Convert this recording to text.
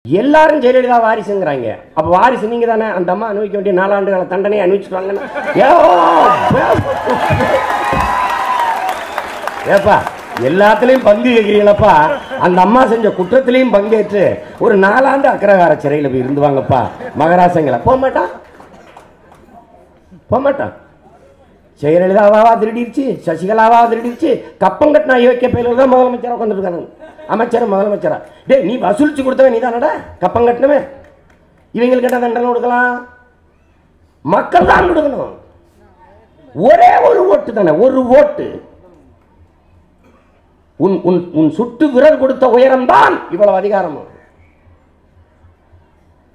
எல்லாரும் ஜெயலலிதா வாரிசுங்கிறாங்க அப்ப வாரிசு நீங்க தானே அந்த அம்மா அனுபவிக்க வேண்டிய நாலாண்டு கால தண்டனை அனுபவிச்சுட்டு ஏ ஏப்பா எல்லாத்துலயும் பங்கு கேட்கிறீங்களப்பா அந்த அம்மா செஞ்ச குற்றத்திலையும் பங்கேற்று ஒரு நாலாண்டு அக்கரகார சிறையில் போய் இருந்து வாங்கப்பா மகராசங்களை போக மாட்டான் போக மாட்டான் ஜெயலலிதாவா திருடிருச்சு சசிகலாவா திருடிருச்சு கப்பம் கட்டின அயோக்கிய பயிலில் தான் முதலமைச்சராக உட்காந்துருக்காங்க அமைச்சர் முதலமைச்சரா டேய் நீ வசூலிச்சு கொடுத்தவன் நீ தானடா கப்பம் கட்டினவன் இவங்களுக்கு என்ன தண்டனை கொடுக்கலாம் மக்கள் தான் கொடுக்கணும் ஒரே ஒரு ஓட்டு தானே ஒரு ஓட்டு உன் உன் உன் சுட்டு விரல் கொடுத்த உயரம் தான் இவ்வளவு அதிகாரமும்